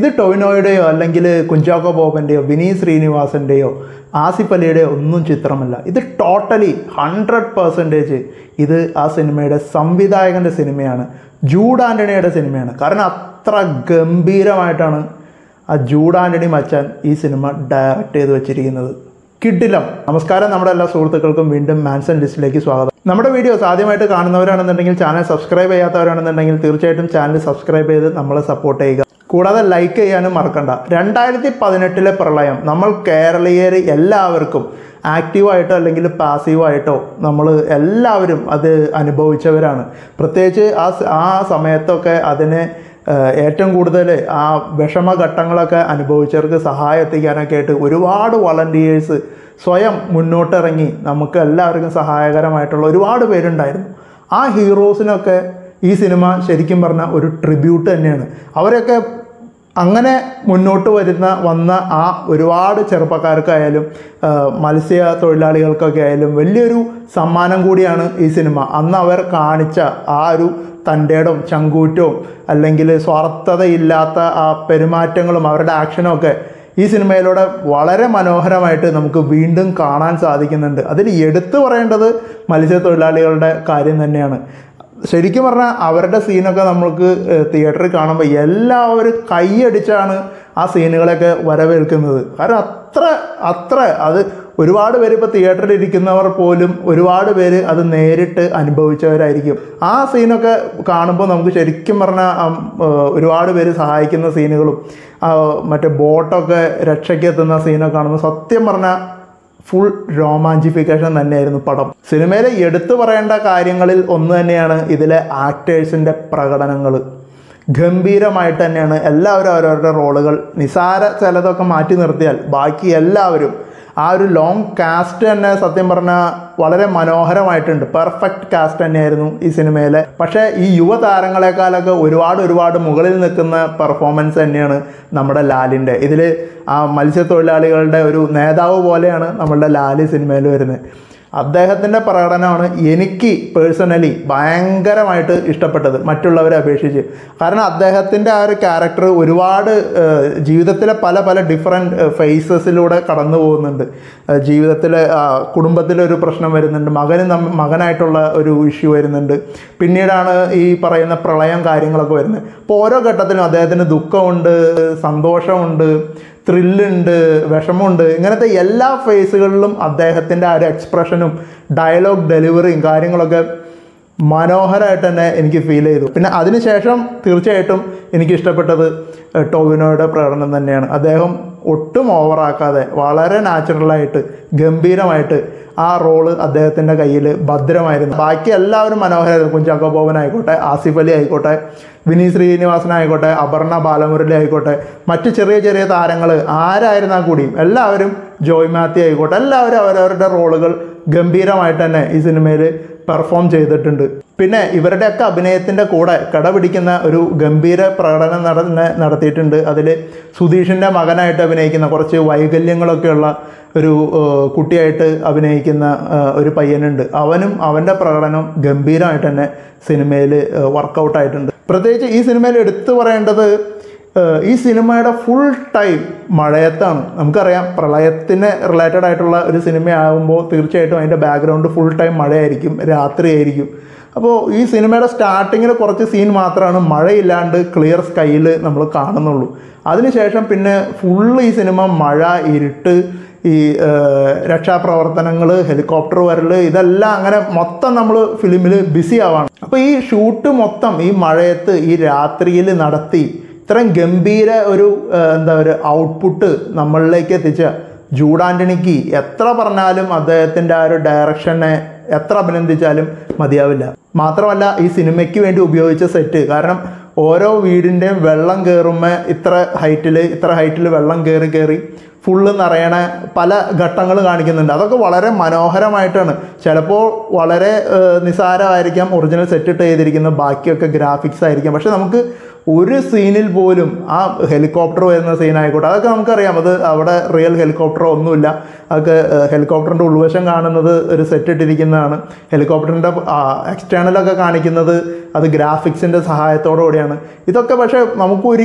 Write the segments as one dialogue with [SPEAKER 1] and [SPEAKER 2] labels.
[SPEAKER 1] ടൊവിനോയുടെയോ അല്ലെങ്കിൽ കുഞ്ചാക്കോ ബോബൻ്റെയോ വിനീത് ശ്രീനിവാസൻ്റെയോ ആസിഫ് അലിയുടെയോ ഒന്നും ചിത്രമല്ല ഇത് ടോട്ടലി ഹൺഡ്രഡ് പെർസെൻറ്റേജ് ഇത് ആ സിനിമയുടെ സംവിധായകൻ്റെ സിനിമയാണ് ജൂഡ് ആൻ്റണിയുടെ സിനിമയാണ് കാരണം അത്ര ഗംഭീരമായിട്ടാണ് ആ ജൂഡ് ആൻ്റണി മച്ചാൻ ഈ സിനിമ ഡയറക്റ്റ് ചെയ്ത് വെച്ചിരിക്കുന്നത് കിഡിലം നമസ്കാരം നമ്മുടെ എല്ലാ സുഹൃത്തുക്കൾക്കും വീണ്ടും മാൻസൺ ലിസ്റ്റിലേക്ക് സ്വാഗതം നമ്മുടെ വീഡിയോസ് ആദ്യമായിട്ട് കാണുന്നവരാണെന്നുണ്ടെങ്കിൽ ചാനൽ സബ്സ്ക്രൈബ് ചെയ്യാത്തവരാണെന്നുണ്ടെങ്കിൽ തീർച്ചയായിട്ടും ചാനൽ സബ്സ്ക്രൈബ് ചെയ്ത് നമ്മളെ സപ്പോർട്ട് ചെയ്യുക കൂടാതെ ലൈക്ക് ചെയ്യാനും മറക്കണ്ട രണ്ടായിരത്തി പതിനെട്ടിലെ പ്രളയം നമ്മൾ കേരളീയർ എല്ലാവർക്കും ആക്റ്റീവായിട്ടോ അല്ലെങ്കിൽ പാസീവായിട്ടോ നമ്മൾ എല്ലാവരും അത് അനുഭവിച്ചവരാണ് പ്രത്യേകിച്ച് ആ സ- ആ സമയത്തൊക്കെ അതിനെ ഏഹ്, ഏറ്റവും കൂടുതൽ ആ വിഷമഘട്ടങ്ങളൊക്കെ അനുഭവിച്ചവർക്ക് സഹായം എത്തിക്കാനൊക്കെ ആയിട്ട് ഒരുപാട് വളണ്ടിയേഴ്സ് സ്വയം മുന്നോട്ടിറങ്ങി നമുക്ക് എല്ലാവർക്കും സഹായകരമായിട്ടുള്ള ഒരുപാട് പേരുണ്ടായിരുന്നു ആ ഹീറോസിനൊക്കെ ഈ സിനിമ ശരിക്കും പറഞ്ഞാൽ ഒരു ട്രിബ്യൂട്ട് തന്നെയാണ് അവരൊക്കെ അങ്ങനെ മുന്നോട്ട് വരുന്ന വന്ന ആ ഒരുപാട് ചെറുപ്പക്കാർക്കായാലും ആ, മത്സ്യ തൊഴിലാളികൾക്കൊക്കെ ആയാലും വലിയൊരു സമ്മാനം കൂടിയാണ് ഈ സിനിമ അന്ന് അവർ കാണിച്ച ആ ഒരു തൻ്റെടും ചങ്കൂറ്റവും അല്ലെങ്കിൽ സ്വാർത്ഥതയില്ലാത്ത ആ പെരുമാറ്റങ്ങളും അവരുടെ ആക്ഷനും ഒക്കെ ഈ സിനിമയിലൂടെ വളരെ മനോഹരമായിട്ട് നമുക്ക് വീണ്ടും കാണാൻ സാധിക്കുന്നുണ്ട് അതിൽ എടുത്തു പറയേണ്ടത് മത്സ്യത്തൊഴിലാളികളുടെ കാര്യം തന്നെയാണ് ശരിക്കും പറഞ്ഞാൽ അവരുടെ സീനൊക്കെ നമ്മൾക്ക് തിയേറ്ററിൽ കാണുമ്പോൾ എല്ലാവരും കൈയടിച്ചാണ് ആ സീനുകളൊക്കെ വരവേൽക്കുന്നത് കാരണം അത്ര അത്ര അത് ഒരുപാട് പേര് ഇപ്പോൾ തിയേറ്ററിൽ ഇരിക്കുന്നവർ പോലും ഒരുപാട് പേര് അത് നേരിട്ട് അനുഭവിച്ചവരായിരിക്കും ആ സീനൊക്കെ കാണുമ്പോൾ നമുക്ക് ശരിക്കും പറഞ്ഞാൽ ആ, ഏർ, ഒരുപാട് പേര് സഹായിക്കുന്ന സീനുകളും ആ, മറ്റേ ബോട്ടൊക്കെ രക്ഷയ്ക്ക് എത്തുന്ന സീനൊക്കെ കാണുമ്പോൾ സത്യം പറഞ്ഞാൽ ഫുൾ രോമാഞ്ചിഫിക്കേഷൻ തന്നെയായിരുന്നു പടം സിനിമയിലെ എടുത്തു പറയേണ്ട കാര്യങ്ങളിൽ ഒന്ന് തന്നെയാണ് ഇതിലെ ആക്ടേഴ്സിൻ്റെ പ്രകടനങ്ങൾ ഗംഭീരമായിട്ട് തന്നെയാണ് എല്ലാവരും അവരവരുടെ റോളുകൾ നിസാര ചിലതൊക്കെ മാറ്റി നിർത്തിയാൽ ബാക്കി എല്ലാവരും ആ ഒരു ലോങ് കാസ്റ്റ് തന്നെ സത്യം പറഞ്ഞാൽ വളരെ മനോഹരമായിട്ടുണ്ട് പെർഫെക്റ്റ് കാസ്റ്റ് തന്നെയായിരുന്നു ഈ സിനിമയിലെ പക്ഷേ ഈ യുവതാരങ്ങളെക്കാളൊക്കെ ഒരുപാട് ഒരുപാട് മുകളിൽ നിൽക്കുന്ന പെർഫോമൻസ് തന്നെയാണ് നമ്മുടെ ലാലിൻ്റെ ഇതിൽ ആ മത്സ്യത്തൊഴിലാളികളുടെ ഒരു നേതാവ് പോലെയാണ് നമ്മളുടെ ലാല് സിനിമയിൽ വരുന്നത് അദ്ദേഹത്തിൻ്റെ പ്രകടനമാണ് എനിക്ക് പേഴ്സണലി ഭയങ്കരമായിട്ട് ഇഷ്ടപ്പെട്ടത് മറ്റുള്ളവരെ അപേക്ഷിച്ച് കാരണം അദ്ദേഹത്തിൻ്റെ ആ ഒരു ക്യാരക്ടർ ഒരുപാട് ഏഹ്, ജീവിതത്തിലെ പല പല ഡിഫറെൻറ്റ് ഫേസസിലൂടെ കടന്നു പോകുന്നുണ്ട് ഏഹ്, ജീവിതത്തിലെ ആ, കുടുംബത്തിലെ ഒരു പ്രശ്നം വരുന്നുണ്ട് മകന് നമ്മ മകനായിട്ടുള്ള ഒരു ഇഷ്യൂ വരുന്നുണ്ട് പിന്നീടാണ് ഈ പറയുന്ന പ്രളയം കാര്യങ്ങളൊക്കെ വരുന്നത് അപ്പോൾ ഓരോ ഘട്ടത്തിലും അദ്ദേഹത്തിന് ദുഃഖമുണ്ട് സന്തോഷമുണ്ട് ത്രില്ലുണ്ട് വിഷമമുണ്ട് ഇങ്ങനത്തെ എല്ലാ ഫേസുകളിലും അദ്ദേഹത്തിൻ്റെ ആ ഒരു എക്സ്പ്രഷനും ഡയലോഗ് ഡെലിവറിയും കാര്യങ്ങളൊക്കെ മനോഹരമായിട്ട് തന്നെ എനിക്ക് ഫീൽ ചെയ്തു പിന്നെ അതിനുശേഷം തീർച്ചയായിട്ടും എനിക്ക് ഇഷ്ടപ്പെട്ടത് ഏഹ്, ടോവിനോയുടെ പ്രകടനം തന്നെയാണ് അദ്ദേഹം ഒട്ടും ഓവറാക്കാതെ വളരെ നാച്ചുറലായിട്ട് ഗംഭീരമായിട്ട് ആ റോള് അദ്ദേഹത്തിൻ്റെ കയ്യിൽ ഭദ്രമായിരുന്നു ബാക്കി എല്ലാവരും മനോഹരമായിരുന്നു കുഞ്ചാക്കോ ബോബൻ ആയിക്കോട്ടെ ആസിഫ് അലി ആയിക്കോട്ടെ വിനീത് ശ്രീനിവാസൻ ആയിക്കോട്ടെ അപർണ ബാലമുരളി ആയിക്കോട്ടെ മറ്റ് ചെറിയ ചെറിയ താരങ്ങൾ ആരായിരുന്നാൽ കൂടിയും എല്ലാവരും ജോയ് മാത്യു ആയിക്കോട്ടെ എല്ലാവരും അവരവരുടെ റോളുകൾ ഗംഭീരമായിട്ട് തന്നെ ഈ സിനിമയിൽ പെർഫോം ചെയ്തിട്ടുണ്ട് പിന്നെ ഇവരുടെയൊക്കെ അഭിനയത്തിൻ്റെ കൂടെ കടപിടിക്കുന്ന ഒരു ഗംഭീര പ്രകടനം നടന്ന നടത്തിയിട്ടുണ്ട് അതിൽ സുധീഷിൻ്റെ മകനായിട്ട് അഭിനയിക്കുന്ന കുറച്ച് വൈകല്യങ്ങളൊക്കെയുള്ള ഒരു ഏഹ്, കുട്ടിയായിട്ട് അഭിനയിക്കുന്ന ഏഹ്, ഒരു പയ്യനുണ്ട് അവനും അവൻ്റെ പ്രകടനം ഗംഭീരമായിട്ട് തന്നെ സിനിമയിൽ വർക്കൗട്ടായിട്ടുണ്ട് പ്രത്യേകിച്ച് ഈ സിനിമയിൽ എടുത്തു പറയേണ്ടത് ഏഹ്, ഈ സിനിമയുടെ ഫുൾ ടൈം മഴയത്താണ് നമുക്കറിയാം പ്രളയത്തിന് റിലേറ്റഡ് ആയിട്ടുള്ള ഒരു സിനിമയാകുമ്പോൾ തീർച്ചയായിട്ടും അതിൻ്റെ ബാക്ക്ഗ്രൗണ്ട് ഫുൾ ടൈം മഴയായിരിക്കും രാത്രിയായിരിക്കും അപ്പോൾ ഈ സിനിമയുടെ സ്റ്റാർട്ടിങ്ങിൽ കുറച്ച് സീൻ മാത്രമാണ് മഴയില്ലാണ്ട് ക്ലിയർ സ്കൈയിൽ നമ്മൾ കാണുന്നുള്ളൂ അതിനുശേഷം പിന്നെ ഫുള്ള് ഈ സിനിമ മഴ ഇരുട്ട് ഈ ഏഹ്, രക്ഷാപ്രവർത്തനങ്ങൾ ഹെലികോപ്റ്റർ വരൽ ഇതെല്ലാം അങ്ങനെ മൊത്തം നമ്മൾ ഫിലിമിൽ ബിസി ആവാണ് അപ്പോൾ ഈ ഷൂട്ട് മൊത്തം ഈ മഴയത്ത് ഈ രാത്രിയിൽ നടത്തി ഇത്രയും ഗംഭീര ഒരു ഏഹ്, എന്താ ഒരു ഔട്ട്പുട്ട് നമ്മളിലേക്ക് എത്തിച്ച ജൂഡ് ആൻ്റണിക്ക് എത്ര പറഞ്ഞാലും അദ്ദേഹത്തിൻ്റെ ആ ഒരു ഡയറക്ഷനെ എത്ര അഭിനന്ദിച്ചാലും മതിയാവില്ല മാത്രമല്ല ഈ സിനിമയ്ക്ക് വേണ്ടി ഉപയോഗിച്ച സെറ്റ് കാരണം ഓരോ വീടിൻ്റെയും വെള്ളം കയറുമ്പോൾ ഇത്ര ഹൈറ്റിൽ ഇത്ര ഹൈറ്റിൽ വെള്ളം കയറി കയറി ഫുള്ള് നിറയണ പല ഘട്ടങ്ങൾ കാണിക്കുന്നുണ്ട് അതൊക്കെ വളരെ മനോഹരമായിട്ടാണ് ചിലപ്പോൾ വളരെ ഏഹ്, നിസാരമായിരിക്കാം ഒറിജിനൽ സെറ്റ് ഇട്ട് ചെയ്തിരിക്കുന്ന ബാക്കിയൊക്കെ ഗ്രാഫിക്സ് ആയിരിക്കാം പക്ഷെ നമുക്ക് ഒരു സീനിൽ പോലും ആ ഹെലികോപ്റ്റർ വരുന്ന സീനായിക്കോട്ടെ അതൊക്കെ നമുക്കറിയാം അത് അവിടെ റിയൽ ഹെലികോപ്റ്ററോ ഒന്നുമില്ല അതൊക്കെ ഹെലികോപ്റ്ററിൻ്റെ ഉൾവശം കാണുന്നത് ഒരു സെറ്റ് ഇട്ടിരിക്കുന്നതാണ് ഹെലികോപ്റ്ററിൻ്റെ എക്സ്റ്റേണലൊക്കെ കാണിക്കുന്നത് അത് ഗ്രാഫിക്സിൻ്റെ സഹായത്തോടു കൂടിയാണ് ഇതൊക്കെ പക്ഷേ നമുക്ക്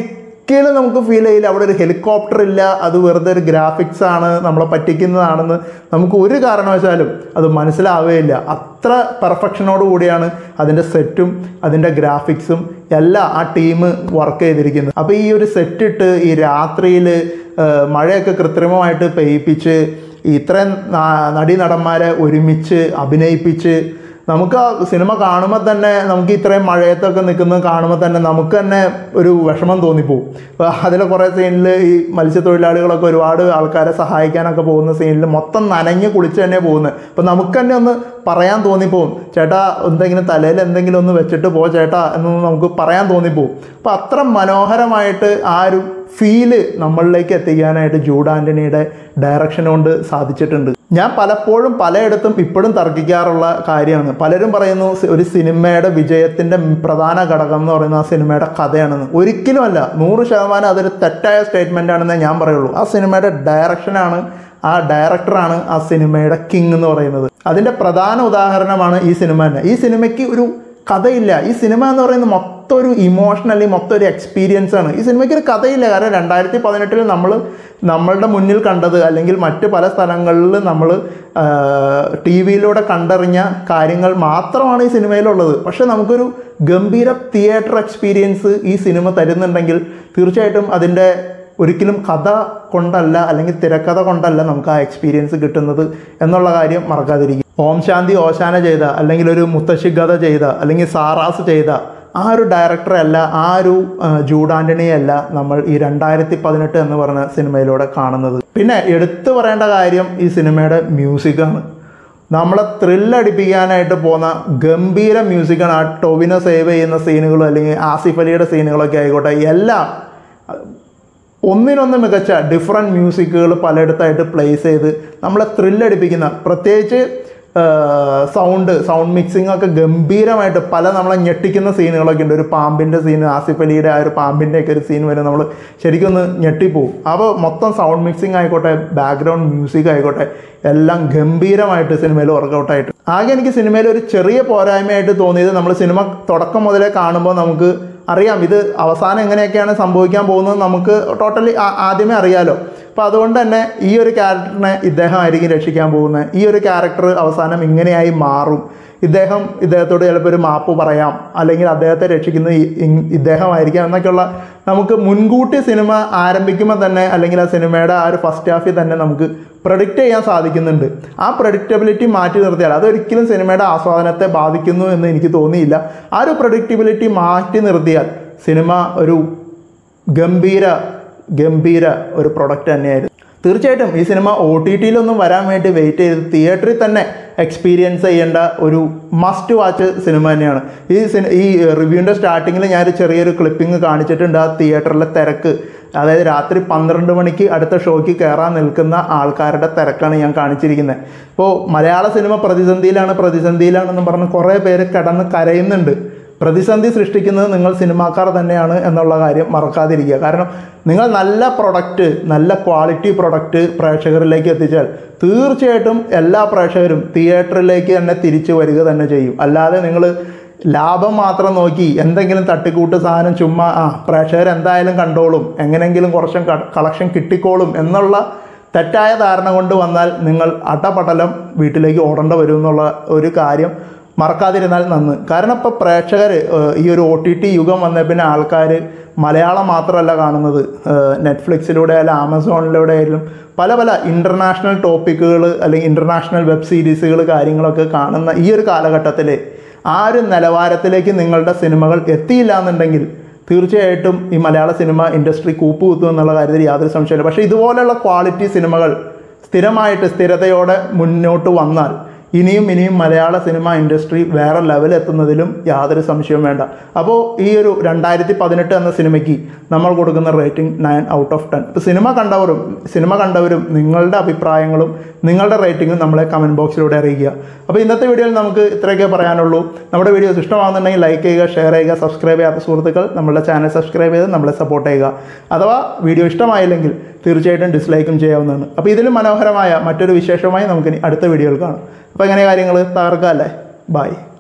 [SPEAKER 1] ഒരിക്കലും നമുക്ക് ഫീൽ ചെയ്യില്ല അവിടെ ഒരു ഹെലികോപ്റ്റർ ഇല്ല അത് വെറുതെ ഒരു ഗ്രാഫിക്സ് ആണ് നമ്മളെ പറ്റിക്കുന്നതാണെന്ന് നമുക്ക് ഒരു കാരണവശാലും അത് മനസ്സിലാവുകയില്ല അത്ര പെർഫെക്ഷനോട് കൂടിയാണ് അതിൻ്റെ സെറ്റും അതിൻ്റെ ഗ്രാഫിക്സും എല്ലാം ആ ടീം വർക്ക് ചെയ്തിരിക്കുന്നത് അപ്പോൾ ഈ ഒരു സെറ്റ് ഇട്ട് ഈ രാത്രിയിൽ മഴയൊക്കെ കൃത്രിമമായിട്ട് പെയ്യിപ്പിച്ച് ഇത്രയും നാ- നടീനടന്മാരെ ഒരുമിച്ച് അഭിനയിപ്പിച്ച് നമുക്ക് ആ സിനിമ കാണുമ്പോൾ തന്നെ നമുക്ക് ഇത്രയും മഴയത്തൊക്കെ നിൽക്കുന്നത് കാണുമ്പോൾ തന്നെ നമുക്ക് തന്നെ ഒരു വിഷമം തോന്നിപ്പോവും അപ്പോൾ അതിലെ കുറേ സീനിൽ ഈ മത്സ്യത്തൊഴിലാളികളൊക്കെ ഒരുപാട് ആൾക്കാരെ സഹായിക്കാനൊക്കെ പോകുന്ന സീനിൽ മൊത്തം നനഞ്ഞ് കുളിച്ച് തന്നെ പോകുന്നത് അപ്പോൾ നമുക്ക് തന്നെ ഒന്ന് പറയാൻ തോന്നിപ്പോവും ചേട്ടാ എന്തെങ്കിലും തലയിൽ എന്തെങ്കിലും ഒന്ന് വെച്ചിട്ട് പോ ചേട്ടാ എന്നൊന്ന് നമുക്ക് പറയാൻ തോന്നിപ്പോവും അപ്പോൾ അത്ര മനോഹരമായിട്ട് ആ ഒരു ഫീല് നമ്മളിലേക്ക് എത്തിക്കാനായിട്ട് ജൂഡ് ആൻ്റണിയുടെ ഡയറക്ഷൻ കൊണ്ട് സാധിച്ചിട്ടുണ്ട് ഞാൻ പലപ്പോഴും പലയിടത്തും ഇപ്പോഴും തർക്കിക്കാറുള്ള കാര്യമാണ് പലരും പറയുന്നു സി- ഒരു സിനിമയുടെ വിജയത്തിൻ്റെ പ്രധാന ഘടകം എന്ന് പറയുന്നത് ആ സിനിമയുടെ കഥയാണെന്ന് ഒരിക്കലുമല്ല നൂറ് ശതമാനം അതൊരു തെറ്റായ സ്റ്റേറ്റ്മെൻ്റ് ആണെന്നേ ഞാൻ പറയുള്ളൂ ആ സിനിമയുടെ ഡയറക്ഷനാണ് ആ ഡയറക്ടറാണ് ആ സിനിമയുടെ കിങ് എന്ന് പറയുന്നത് അതിൻ്റെ പ്രധാന ഉദാഹരണമാണ് ഈ സിനിമ തന്നെ ഈ സിനിമയ്ക്ക് ഒരു കഥയില്ല ഈ സിനിമ എന്ന് പറയുന്നത് മൊത്തം ഒരു ഇമോഷണലി മൊത്തം ഒരു എക്സ്പീരിയൻസ് ആണ് ഈ സിനിമയ്ക്ക് ഒരു കഥയില്ല കാരണം രണ്ടായിരത്തി പതിനെട്ടിൽ നമ്മൾ നമ്മളുടെ മുന്നിൽ കണ്ടത് അല്ലെങ്കിൽ മറ്റ് പല സ്ഥലങ്ങളിൽ നമ്മൾ ടി വിയിലൂടെ കണ്ടറിഞ്ഞ കാര്യങ്ങൾ മാത്രമാണ് ഈ സിനിമയിലുള്ളത് പക്ഷെ നമുക്കൊരു ഗംഭീര തിയേറ്റർ എക്സ്പീരിയൻസ് ഈ സിനിമ തരുന്നുണ്ടെങ്കിൽ തീർച്ചയായിട്ടും അതിൻ്റെ ഒരിക്കലും കഥ കൊണ്ടല്ല അല്ലെങ്കിൽ തിരക്കഥ കൊണ്ടല്ല നമുക്ക് ആ എക്സ്പീരിയൻസ് കിട്ടുന്നത് എന്നുള്ള കാര്യം മറക്കാതിരിക്കും ഓം ശാന്തി ഓശാന ചെയ്ത അല്ലെങ്കിൽ ഒരു മുത്തശ്ശി കഥ ചെയ്ത അല്ലെങ്കിൽ സാറാസ് ചെയ്ത ആ ഒരു ഡയറക്ടറെ അല്ല ആ ഒരു ആ, ജൂഡ് ആൻ്റണിയല്ല നമ്മൾ ഈ രണ്ടായിരത്തി പതിനെട്ട് എന്ന് പറഞ്ഞ സിനിമയിലൂടെ കാണുന്നത് പിന്നെ എടുത്തു പറയേണ്ട കാര്യം ഈ സിനിമയുടെ മ്യൂസിക്കാണ് നമ്മളെ ത്രില്ലടിപ്പിക്കാനായിട്ട് പോകുന്ന ഗംഭീര മ്യൂസിക്കാണ് ആ ടൊവിനോ സേവ് ചെയ്യുന്ന സീനുകളും അല്ലെങ്കിൽ ആസിഫ് അലിയുടെ സീനുകളൊക്കെ ആയിക്കോട്ടെ എല്ലാം ഒന്നിനൊന്ന് മികച്ച ഡിഫറെൻറ്റ് മ്യൂസിക്കുകൾ പലയിടത്തായിട്ട് പ്ലേസ് ചെയ്ത് നമ്മളെ ത്രില്ലടിപ്പിക്കുന്ന പ്രത്യേകിച്ച് സൗണ്ട് സൗണ്ട് മിക്സിംഗ് ഒക്കെ ഗംഭീരമായിട്ട് പല നമ്മളെ ഞെട്ടിക്കുന്ന സീനുകളൊക്കെ ഉണ്ട് ഒരു പാമ്പിൻ്റെ സീൻ ആസിഫ് അലിയുടെ ആ ഒരു പാമ്പിൻ്റെ ഒക്കെ ഒരു സീൻ വരെ നമ്മൾ ശരിക്കും ഒന്ന് ഞെട്ടിപ്പോവും അപ്പോൾ മൊത്തം സൗണ്ട് മിക്സിംഗ് ആയിക്കോട്ടെ ബാക്ക്ഗ്രൗണ്ട് മ്യൂസിക് ആയിക്കോട്ടെ എല്ലാം ഗംഭീരമായിട്ട് സിനിമയിൽ വർക്കൗട്ടായിട്ട് ആകെ എനിക്ക് സിനിമയിൽ ഒരു ചെറിയ പോരായ്മയായിട്ട് തോന്നിയത് നമ്മൾ സിനിമ തുടക്കം മുതലേ കാണുമ്പോൾ നമുക്ക് അറിയാം ഇത് അവസാനം എങ്ങനെയൊക്കെയാണ് സംഭവിക്കാൻ പോകുന്നത് നമുക്ക് ടോട്ടലി ആദ്യമേ അറിയാലോ അപ്പോൾ അതുകൊണ്ട് തന്നെ ഈ ഒരു ക്യാരക്ടറിനെ ഇദ്ദേഹം ആയിരിക്കും രക്ഷിക്കാൻ പോകുന്നത് ഈ ഒരു ക്യാരക്ടർ അവസാനം ഇങ്ങനെയായി മാറും ഇദ്ദേഹം ഇദ്ദേഹത്തോട് ചിലപ്പോൾ ഒരു മാപ്പ് പറയാം അല്ലെങ്കിൽ അദ്ദേഹത്തെ രക്ഷിക്കുന്നത് ഈ- ഇ- ഇദ്ദേഹമായിരിക്കാം എന്നൊക്കെയുള്ള നമുക്ക് മുൻകൂട്ടി സിനിമ ആരംഭിക്കുമ്പോൾ തന്നെ അല്ലെങ്കിൽ ആ സിനിമയുടെ ആ ഒരു ഫസ്റ്റ് ഹാഫിൽ തന്നെ നമുക്ക് പ്രഡിക്റ്റ് ചെയ്യാൻ സാധിക്കുന്നുണ്ട് ആ പ്രഡിക്റ്റബിലിറ്റി മാറ്റി നിർത്തിയാൽ അതൊരിക്കലും സിനിമയുടെ ആസ്വാദനത്തെ ബാധിക്കുന്നു എന്ന് എനിക്ക് തോന്നിയില്ല ആ ഒരു പ്രഡിക്റ്റബിലിറ്റി മാറ്റി നിർത്തിയാൽ സിനിമ ഒരു ഗംഭീര ഗംഭീര ഒരു പ്രൊഡക്റ്റ് തന്നെയായിരുന്നു തീർച്ചയായിട്ടും ഈ സിനിമ ഒ ടി ടിയിലൊന്നും വരാൻ വേണ്ടി വെയിറ്റ് ചെയ്ത് തിയേറ്ററിൽ തന്നെ എക്സ്പീരിയൻസ് ചെയ്യേണ്ട ഒരു മസ്റ്റ് വാച്ച് സിനിമ തന്നെയാണ് ഈ സിനി ഈ റിവ്യൂവിൻ്റെ സ്റ്റാർട്ടിങ്ങിൽ ഞാനൊരു ചെറിയൊരു ക്ലിപ്പിംഗ് കാണിച്ചിട്ടുണ്ട് ആ തിയേറ്ററിലെ തിരക്ക് അതായത് രാത്രി പന്ത്രണ്ട് മണിക്ക് അടുത്ത ഷോയ്ക്ക് കയറാൻ നിൽക്കുന്ന ആൾക്കാരുടെ തിരക്കാണ് ഞാൻ കാണിച്ചിരിക്കുന്നത് ഇപ്പോൾ മലയാള സിനിമ പ്രതിസന്ധിയിലാണ് പ്രതിസന്ധിയിലാണെന്ന് പറഞ്ഞ് കുറേ പേര് കിടന്ന് കരയുന്നുണ്ട് പ്രതിസന്ധി സൃഷ്ടിക്കുന്നത് നിങ്ങൾ സിനിമാക്കാർ തന്നെയാണ് എന്നുള്ള കാര്യം മറക്കാതിരിക്കുക കാരണം നിങ്ങൾ നല്ല പ്രൊഡക്റ്റ് നല്ല ക്വാളിറ്റി പ്രൊഡക്റ്റ് പ്രേക്ഷകരിലേക്ക് എത്തിച്ചാൽ തീർച്ചയായിട്ടും എല്ലാ പ്രേക്ഷകരും തിയേറ്ററിലേക്ക് തന്നെ തിരിച്ചു വരിക തന്നെ ചെയ്യും അല്ലാതെ നിങ്ങൾ ലാഭം മാത്രം നോക്കി എന്തെങ്കിലും തട്ടിക്കൂട്ട് സാധനം ചുമ്മാ ആ പ്രേക്ഷകർ എന്തായാലും കണ്ടോളും എങ്ങനെയെങ്കിലും കുറച്ചും കളക്ഷൻ കിട്ടിക്കോളും എന്നുള്ള തെറ്റായ ധാരണ കൊണ്ട് വന്നാൽ നിങ്ങൾ അട്ടപടലം വീട്ടിലേക്ക് ഓടേണ്ട വരും എന്നുള്ള ഒരു കാര്യം മറക്കാതിരുന്നാൽ നന്ന് കാരണം ഇപ്പോൾ പ്രേക്ഷകർ ഈ ഒരു ഒ ടി ടി യുഗം വന്ന പിന്നെ ആൾക്കാർ മലയാളം മാത്രമല്ല കാണുന്നത് നെറ്റ്ഫ്ലിക്സിലൂടെ ആയാലും ആമസോണിലൂടെ ആയാലും പല പല ഇൻ്റർനാഷണൽ ടോപ്പിക്കുകൾ അല്ലെങ്കിൽ ഇൻ്റർനാഷണൽ വെബ് സീരീസുകൾ കാര്യങ്ങളൊക്കെ കാണുന്ന ഈ ഒരു കാലഘട്ടത്തിൽ ആ ഒരു നിലവാരത്തിലേക്ക് നിങ്ങളുടെ സിനിമകൾ എത്തിയില്ല എന്നുണ്ടെങ്കിൽ തീർച്ചയായിട്ടും ഈ മലയാള സിനിമ ഇൻഡസ്ട്രി കൂപ്പുകുത്തും എന്നുള്ള കാര്യത്തിൽ യാതൊരു സംശയമില്ല പക്ഷേ ഇതുപോലെയുള്ള ക്വാളിറ്റി സിനിമകൾ സ്ഥിരമായിട്ട് സ്ഥിരതയോടെ മുന്നോട്ട് വന്നാൽ ഇനിയും ഇനിയും മലയാള സിനിമ ഇൻഡസ്ട്രി വേറെ ലെവലെത്തുന്നതിലും യാതൊരു സംശയവും വേണ്ട അപ്പോൾ ഈ ഒരു രണ്ടായിരത്തി പതിനെട്ട് എന്ന സിനിമയ്ക്ക് നമ്മൾ കൊടുക്കുന്ന rating nine out of ten ഇപ്പോൾ സിനിമ കണ്ടവരും സിനിമ കണ്ടവരും നിങ്ങളുടെ അഭിപ്രായങ്ങളും നിങ്ങളുടെ റേറ്റിംഗും നമ്മളെ കമൻറ്റ് ബോക്സിലൂടെ അറിയിക്കുക അപ്പോൾ ഇന്നത്തെ വീഡിയോയിൽ നമുക്ക് ഇത്രയൊക്കെ പറയാനുള്ളൂ നമ്മുടെ വീഡിയോസ് ഇഷ്ടമാകുന്നുണ്ടെങ്കിൽ ലൈക്ക് ചെയ്യുക ഷെയർ ചെയ്യുക സബ്സ്ക്രൈബ് ചെയ്യാത്ത സുഹൃത്തുക്കൾ നമ്മുടെ ചാനൽ സബ്സ്ക്രൈബ് ചെയ്ത് നമ്മളെ സപ്പോർട്ട് ചെയ്യുക അഥവാ വീഡിയോ ഇഷ്ടമായില്ലെങ്കിൽ തീർച്ചയായിട്ടും ഡിസ്ലൈക്കും ചെയ്യാവുന്നതാണ് അപ്പോൾ ഇതിലും മനോഹരമായ മറ്റൊരു വിശേഷമായി നമുക്കിനി അടുത്ത വീഡിയോയിൽ കാണാം അപ്പോൾ എങ്ങനെ കാര്യങ്ങൾ തകർക്കാം അല്ലേ ബൈ